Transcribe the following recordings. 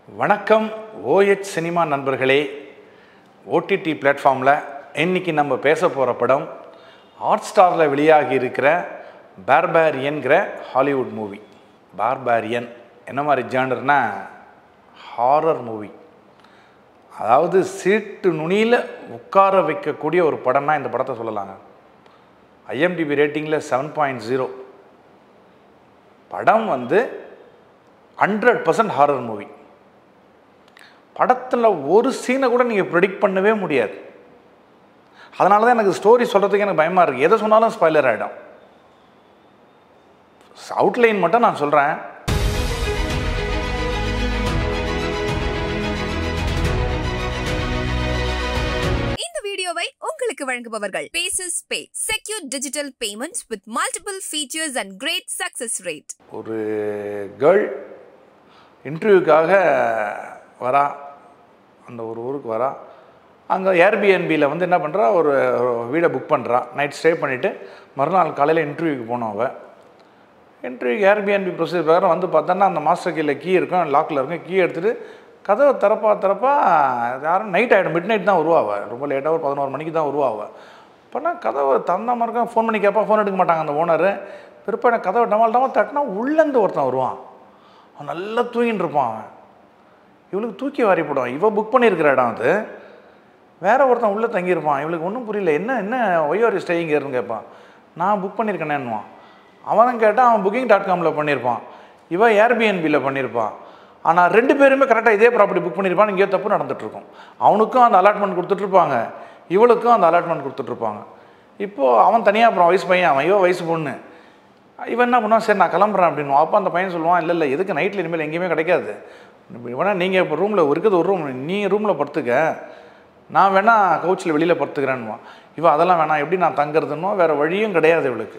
வணக்கம் OH cinema நண்பர்களே OTT பிளாட்ஃபார்மில் இன்னைக்கு நம்ம பேச போகிற படம் ஹாட் ஸ்டாரில் வெளியாகி இருக்கிற பார்பாரியன்கிற ஹாலிவுட் மூவி பார்பாரியன் என்ன மாதிரி ஜானர்னா ஹாரர் மூவி அதாவது சீட்டு நுனியில் உட்கார வைக்கக்கூடிய ஒரு படம்னா இந்த படத்தை சொல்லலாங்க ஐஎம்டிபி ரேட்டிங்கில் செவன் பாயிண்ட் ஜீரோ படம் வந்து ஹண்ட்ரட் பர்சன்ட் ஹாரர் மூவி படத்தில் ஒரு சீனை கூட நீங்கள் ப்ரெடிக்ட் பண்ணவே முடியாது அதனால தான் எனக்கு ஸ்டோரி சொல்கிறதுக்கு எனக்கு பயமாக இருக்குது எதை சொன்னாலும் ஸ்பாய்லர் ஆகிடும் அவுட்லைன் மட்டும் நான் சொல்கிறேன் இந்த வீடியோவை உங்களுக்கு வழங்குபவர்கள் பேசஸ் pay secure digital payments with multiple features and great success rate ஒரு கேர்ள் இன்டர்வியூக்காக வரா அந்த ஒரு ஊருக்கு வரா அங்கே ஏர்பிஎன்பியில் வந்து என்ன பண்ணுறா ஒரு ஒரு வீடை புக் பண்ணுறா நைட் ஸ்டே பண்ணிவிட்டு மறுநாள் காலையில் இன்டர்வியூக்கு போனோம் அவள் இன்டர்வியூக்கு ஏர்பிஎன்பி ப்ரொசீஜர் பிரகாரம் வந்து பார்த்தோன்னா அந்த மாஸ்டர் கீழே கீ இருக்கும் லாக்கில் இருக்கும் கீ எடுத்துகிட்டு கதவை திறப்பா திறப்பா யாரும் நைட் ஆகிடும் மிட் நைட் தான் வருவாவ ரொம்ப லேட்டாக ஒரு பதினோரு மணிக்கு தான் வருவாவ அப்போனா கதவை தந்த மாதிரி இருக்கும் ஃபோன் பண்ணி கேட்பா ஃபோன் எடுக்க மாட்டாங்க அந்த ஓனர் பிறப்ப எனக்கு கதவை டமால் டமால் தட்டினா உள்ளேருந்து ஒருத்தன் வருவான் அவன் நல்லா தூங்கிட்டு இருப்பான் அவன் இவளுக்கு தூக்கி வாரி போடுவான் இவ புக் பண்ணியிருக்கிற இடம் அது வேற ஒருத்தன் உள்ளே தங்கியிருப்பான் இவளுக்கு ஒன்றும் புரியல என்ன என்ன ஒய்ஆர் ஸ்டேயிங் ஏறுன்னு கேட்பான் நான் புக் பண்ணியிருக்கேனேன்னுவான் அவனும் கேட்டால் அவன் புக்கிங் டாட் காமில் பண்ணியிருப்பான் இவ ஏர்பிஎன்பியில் பண்ணியிருப்பான் ஆனால் ரெண்டு பேருமே கரெக்டாக இதே ப்ராப்பர்ட்டி புக் பண்ணியிருப்பான் இங்கேயோ தப்பு நடந்துகிட்ருக்கும் அவனுக்கும் அந்த அலாட்மெண்ட் கொடுத்துட்ருப்பாங்க இவளுக்கும் அந்த அலாட்மெண்ட் கொடுத்துட்ருப்பாங்க இப்போது அவன் தனியாக அப்புறம் வயசு பையன் அவன் இவன் வயசு பொண்ணு இவன் என்ன பண்ணுவான் சரி நான் கிளம்புறேன் அப்படின்னு அப்போ அந்த பையன் சொல்லுவான் இல்லை இல்லை எதுக்கு நைட்டில் இனிமேல் எங்கேயுமே கிடைக்காது வேணா நீங்கள் இப்போ ரூமில் இருக்குது ஒரு ரூம் நீ ரூமில் படுத்துக்க நான் வேணா கவுச்சில் வெளியில் படுத்துக்கிறேன்னுவான் இவன் அதெல்லாம் வேணாம் எப்படி நான் தங்குறதுன்னோ வேறு வழியும் கிடையாது இவளுக்கு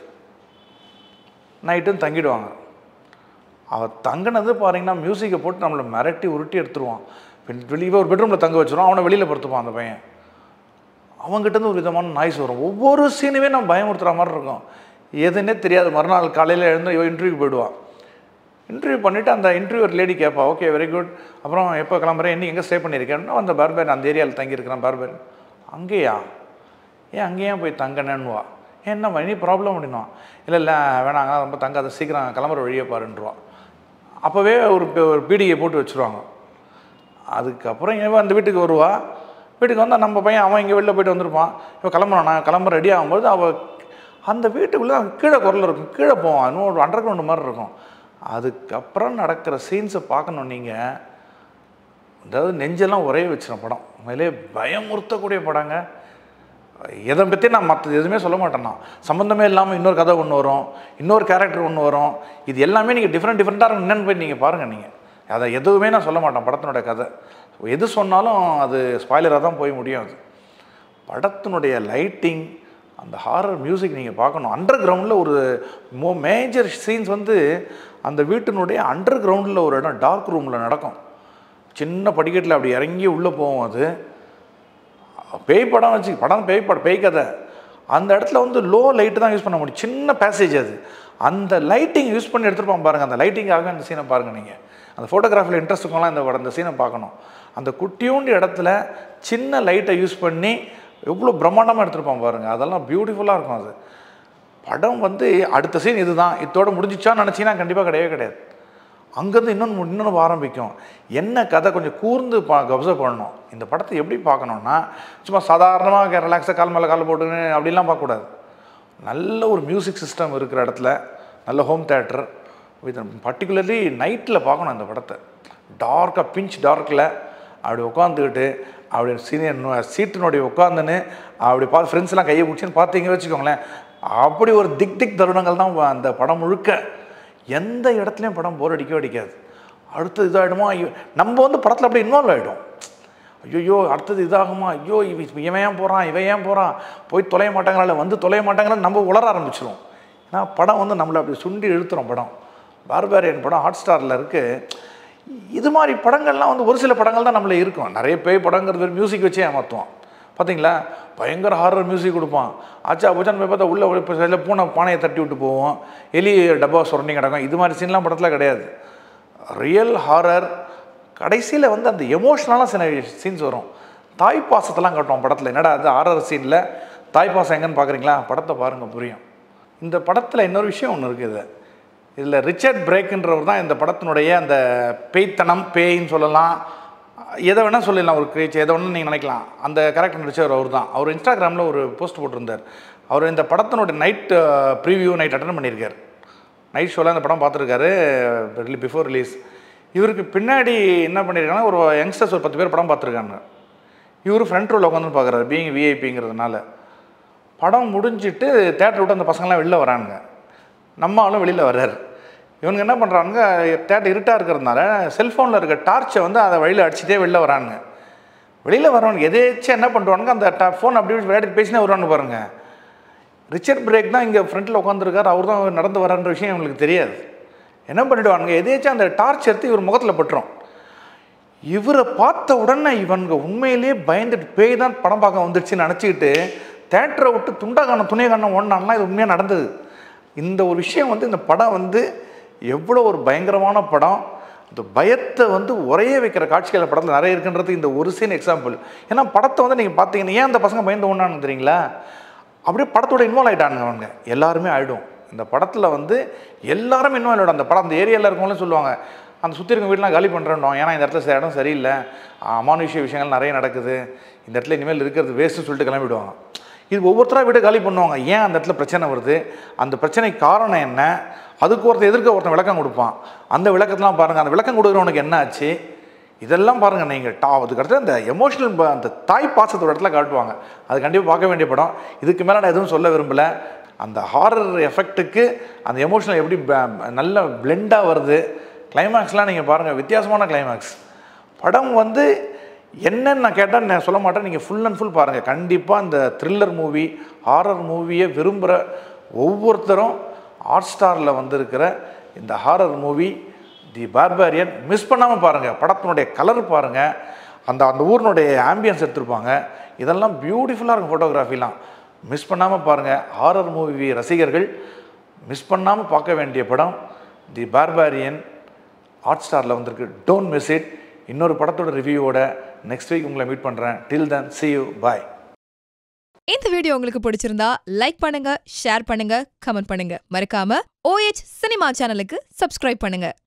நைட்டும் தங்கிடுவாங்க அவள் தங்கினது பாருங்கன்னா மியூசிக்கை போட்டு நம்மளை மிரட்டி உருட்டி எடுத்துருவான் வெளியே ஒரு பெட்ரூமில் தங்க வச்சிருவான் அவனை வெளியில் படுத்துப்பான் அந்த பையன் அவங்ககிட்ட ஒரு விதமான நாய்ஸ் வரும் ஒவ்வொரு சீனுமே நம்ம பயமுறுத்துகிற மாதிரி இருக்கும் எதுன்னே தெரியாது மறுநாள் காலையில் எழுந்து இவன் இன்டர்வியூ போயிடுவான் இன்டர்வியூ பண்ணிவிட்டு அந்த இன்டர்வியூ ஒரு லேடி கேட்பா ஓகே வெரி குட் அப்புறம் எப்போ கிளம்புறேன் இன்னும் எங்கே ஸ்டே பண்ணியிருக்கேன்னா அந்த பார்பேர் அந்த ஏரியாவில் தங்கியிருக்கிறேன் பார்பேர் அங்கேயா ஏன் அங்கேயே போய் தங்கினேன்னுவா என்ன இனி ப்ராப்ளம் அப்படின்னுவான் இல்லை இல்லை வேணாங்க ரொம்ப தங்காத சீக்கிரம் கிளம்புற வழியை பாருன்றுவான் அப்போவே ஒரு ஒரு பீடிகை போட்டு வச்சுருவாங்க அதுக்கப்புறம் இவன் அந்த வீட்டுக்கு வருவா வீட்டுக்கு வந்தால் நம்ம பையன் அவன் இங்கே வெளில போயிட்டு வந்திருப்பான் இவன் கிளம்புறான் நான் கிளம்ப ரெடி ஆகும்போது அவள் அந்த வீட்டுக்குள்ளே கீழே குரல் இருக்கும் கீழே போவான் இன்னும் ஒரு அண்டர் கிரவுண்டு மாதிரி இருக்கும் அதுக்கப்புறம் நடக்கிற சீன்ஸை பார்க்கணும் நீங்கள் அதாவது நெஞ்செல்லாம் ஒரே வச்சிடும் படம் உண்மையிலே பயமுறுத்தக்கூடிய படங்க எதை பற்றி நான் மற்ற எதுவுமே சொல்ல மாட்டேன் நான் சம்மந்தமே இல்லாமல் இன்னொரு கதை ஒன்று வரும் இன்னொரு கேரக்டர் ஒன்று வரும் இது எல்லாமே நீங்கள் டிஃப்ரெண்ட் டிஃப்ரெண்ட்டாக இருக்கும் என்னென்னு போய் நீங்கள் பாருங்கள் நீங்கள் அதை எதுவுமே நான் சொல்ல மாட்டேன் படத்தினுடைய கதை எது சொன்னாலும் அது ஸ்பாய்லராக தான் போய் முடியும் அது படத்தினுடைய லைட்டிங் அந்த ஹாரர் மியூசிக் நீங்கள் பார்க்கணும் அண்டர் கிரவுண்டில் ஒரு மோ மேஜர் சீன்ஸ் வந்து அந்த வீட்டினுடைய அண்டர் கிரவுண்டில் ஒரு இடம் டார்க் ரூமில் நடக்கும் சின்ன படிக்கட்டில் அப்படி இறங்கி உள்ளே போவோம் அது பேய் படம் வச்சு படம் பேய் படம் பேய் கதை அந்த இடத்துல வந்து லோ லைட்டு தான் யூஸ் பண்ண முடியும் சின்ன பேசேஜ் அது அந்த லைட்டிங் யூஸ் பண்ணி எடுத்துருப்பான் பாருங்கள் அந்த லைட்டிங்காக அந்த சீனை பாருங்கள் நீங்கள் அந்த ஃபோட்டோகிராஃபில் இன்ட்ரெஸ்ட் இருக்கவங்களாம் இந்த படம் இந்த சீனை பார்க்கணும் அந்த குட்டியூண்டு இடத்துல சின்ன லைட்டை யூஸ் பண்ணி எவ்வளோ பிரம்மாண்டமாக எடுத்துருப்பான் பாருங்கள் அதெல்லாம் பியூட்டிஃபுல்லாக இருக்கும் அது படம் வந்து அடுத்த சீன் இதுதான் இதோட முடிஞ்சிச்சான்னு நினச்சிங்கன்னா கண்டிப்பாக கிடையவே கிடையாது அங்கேருந்து இன்னொன்று இன்னொன்று ஆரம்பிக்கும் என்ன கதை கொஞ்சம் கூர்ந்து பா அப்சர்வ் பண்ணணும் இந்த படத்தை எப்படி பார்க்கணுன்னா சும்மா சாதாரணமாக ரிலாக்ஸாக கால் மேலே கால் போட்டுன்னு அப்படிலாம் பார்க்கக்கூடாது நல்ல ஒரு மியூசிக் சிஸ்டம் இருக்கிற இடத்துல நல்ல ஹோம் தேட்டர் வித் பர்டிகுலர்லி நைட்டில் பார்க்கணும் இந்த படத்தை டார்க்காக பிஞ்ச் டார்க்கில் அப்படி உட்காந்துக்கிட்டு அப்படி சீனியர் சீட்டினுடைய உட்காந்துன்னு அப்படி பார்த்து ஃப்ரெண்ட்ஸ்லாம் கையை பிடிச்சின்னு பார்த்தீங்க வச்சுக்கோங்களேன் அப்படி ஒரு திக் திக் தருணங்கள் தான் அந்த படம் முழுக்க எந்த இடத்துலையும் படம் போர் அடிக்கவே அடிக்காது அடுத்தது இதாகிடுமா ஐயோ நம்ம வந்து படத்தில் அப்படியே இன்வால்வ் ஆகிடும் ஐயோ அடுத்தது இதாகுமா ஐயோ இவ இவன் ஏன் போகிறான் இவன் ஏன் போகிறான் போய் தொலைய மாட்டாங்களா இல்லை வந்து தொலைய மாட்டாங்களா நம்ம உளர ஆரம்பிச்சிடும் ஏன்னா படம் வந்து நம்மளை அப்படி சுண்டி இழுத்துறோம் படம் பார்பாரியன் படம் ஹாட் ஸ்டாரில் இருக்குது இது மாதிரி படங்கள்லாம் வந்து ஒரு சில படங்கள் தான் நம்மள இருக்கும் நிறைய பேய் படங்கிறது மியூசிக் வச்சே ஏமாற்றுவான் பார்த்தீங்களா பயங்கர ஹாரர் மியூசிக் கொடுப்பான் ஆச்சா பூச்சான் போய் பார்த்தா உள்ளே இப்போ சில பூனை பானையை தட்டி விட்டு போவோம் எலி டப்பா சுரண்டி கிடக்கும் இது மாதிரி சீன்லாம் படத்தில் கிடையாது ரியல் ஹாரர் கடைசியில் வந்து அந்த எமோஷ்னலாக சில சீன்ஸ் வரும் தாய் பாசத்தெல்லாம் காட்டுவோம் படத்தில் என்னடா அது ஆர்ஆர் சீனில் தாய் பாசம் எங்கன்னு பார்க்குறீங்களா படத்தை பாருங்கள் புரியும் இந்த படத்தில் இன்னொரு விஷயம் ஒன்று இருக்குது இதில் ரிச்சர்ட் பிரேக்குன்றவர் தான் இந்த படத்தினுடைய அந்த பேய்த்தனம் பேயின்னு சொல்லலாம் எதை வேணால் சொல்லிடலாம் ஒரு கிரீச் எதை வேணால் நீங்கள் நினைக்கலாம் அந்த கேரக்டர் நடிச்சவர் அவர் தான் அவர் இன்ஸ்டாகிராமில் ஒரு போஸ்ட் போட்டிருந்தார் அவர் இந்த படத்தினுடைய நைட் ப்ரீவியூ நைட் அட்டன் பண்ணியிருக்கார் நைட் ஷோவில் அந்த படம் பார்த்துருக்காரு பிஃபோர் ரிலீஸ் இவருக்கு பின்னாடி என்ன பண்ணியிருக்காங்கன்னா ஒரு யங்ஸ்டர்ஸ் ஒரு பத்து பேர் படம் பார்த்துருக்காங்க இவர் ஃப்ரண்ட் ரோவில் உட்காந்து பார்க்குறாரு பீங் விஐபிங்கிறதுனால படம் முடிஞ்சிட்டு தேட்டர் விட்டு அந்த பசங்களாம் வெளில வரானுங்க நம்ம ஆளும் வெளியில் வர்றாரு இவனுங்க என்ன பண்ணுறானுங்க தேட்டர் இருட்டாக இருக்கிறதுனால செல்ஃபோனில் இருக்க டார்ச்சை வந்து அதை வழியில் அடிச்சுட்டே வெளில வரானுங்க வெளியில் வரவனுக்கு எதேச்சும் என்ன பண்ணுவானுங்க அந்த டா ஃபோன் அப்படி இப்படி விளையாட்டு பேசினே வருவானு பாருங்க ரிச்சர்ட் பிரேக் தான் இங்கே ஃப்ரண்ட்டில் உட்காந்துருக்கார் அவர் தான் நடந்து வரான்ற விஷயம் இவங்களுக்கு தெரியாது என்ன பண்ணிடுவானுங்க எதேச்சும் அந்த டார்ச் எடுத்து இவர் முகத்தில் பட்டுரும் இவரை பார்த்த உடனே இவனுங்க உண்மையிலேயே பயந்துட்டு பேய் தான் படம் பார்க்க வந்துடுச்சுன்னு நினச்சிக்கிட்டு தேட்டரை விட்டு துண்டாக்கான துணியை காரணம் ஒன்றாலாம் இது உண்மையாக நடந்தது இந்த ஒரு விஷயம் வந்து இந்த படம் வந்து எவ்வளோ ஒரு பயங்கரமான படம் இந்த பயத்தை வந்து உரைய வைக்கிற காட்சிகள் படத்தில் நிறைய இருக்குன்றது இந்த ஒரு சீன் எக்ஸாம்பிள் ஏன்னா படத்தை வந்து நீங்கள் பார்த்தீங்கன்னா ஏன் அந்த பசங்க பயந்து ஒன்றானு தெரியுங்களா அப்படியே படத்தோட இன்வால்வ் ஆகிட்டானுங்க அவங்க எல்லாருமே ஆகிடும் இந்த படத்தில் வந்து எல்லாரும் இன்வால்வ் ஆகிடும் அந்த படம் அந்த ஏரியாவில் இருக்கவங்களும் சொல்லுவாங்க அந்த சுற்றி இருக்க வீடெலாம் காலி பண்ணுறோம் ஏன்னா இந்த இடத்துல சில இடம் சரியில்லை அமானுஷ்ய விஷயங்கள் நிறைய நடக்குது இந்த இடத்துல இனிமேல் இருக்கிறது வேஸ்ட்டுன்னு சொல்லிட்டு கிளம்பிடுவாங்க இது ஒவ்வொருத்தராக வீடு காலி பண்ணுவாங்க ஏன் அந்த இடத்துல பிரச்சனை வருது அந்த பிரச்சனைக்கு காரணம் என்ன அதுக்கு ஒருத்தர் எதிர்க்க ஒருத்தன் விளக்கம் கொடுப்பான் அந்த விளக்கத்தெலாம் பாருங்கள் அந்த விளக்கம் கொடுக்குறவனுக்கு என்ன ஆச்சு இதெல்லாம் பாருங்கள் நீங்கள் டா அதுக்கு அடுத்து அந்த எமோஷனல் அந்த தாய் பாசத்தோட இடத்துல காட்டுவாங்க அது கண்டிப்பாக பார்க்க வேண்டிய படம் இதுக்கு மேலே நான் எதுவும் சொல்ல விரும்பலை அந்த ஹாரர் எஃபெக்ட்டுக்கு அந்த எமோஷனல் எப்படி ப- நல்ல பிளெண்டாக வருது கிளைமேக்ஸ்லாம் நீங்கள் பாருங்கள் வித்தியாசமான கிளைமேக்ஸ் படம் வந்து என்னன்னு நான் கேட்டால் நான் சொல்ல மாட்டேன் நீங்கள் ஃபுல் அண்ட் ஃபுல் பாருங்கள் கண்டிப்பாக இந்த த்ரில்லர் மூவி ஹாரர் மூவியை விரும்புகிற ஒவ்வொருத்தரும் ஹாட் ஸ்டாரில் வந்திருக்கிற இந்த horror movie the Barbarian miss பண்ணாமல் பாருங்கள் படத்தினுடைய கலர் பாருங்கள் அந்த அந்த ஊரினுடைய ஆம்பியன்ஸ் எடுத்திருப்பாங்க இதெல்லாம் பியூட்டிஃபுல்லாக இருக்கும் ஃபோட்டோகிராஃபிலாம் மிஸ் பண்ணாமல் பாருங்கள் ஹாரர் மூவி ரசிகர்கள் மிஸ் பண்ணாமல் பார்க்க வேண்டிய படம் தி பார்பாரியன் ஹாட் ஸ்டாரில் வந்திருக்கு டோன்ட் மிஸ் இட் இன்னொரு படத்தோட ரிவ்யூவோட நெக்ஸ்ட் வீக் உங்களை மீட் பண்ணுறேன் till then see you bye இந்த வீடியோ உங்களுக்கு பிடிச்சிருந்தா லைக் பண்ணுங்க ஷேர் பண்ணுங்க கமெண்ட் பண்ணுங்க மறக்காம OH சினிமா சேனலுக்கு சப்ஸ்கிரைப் பண்ணுங்க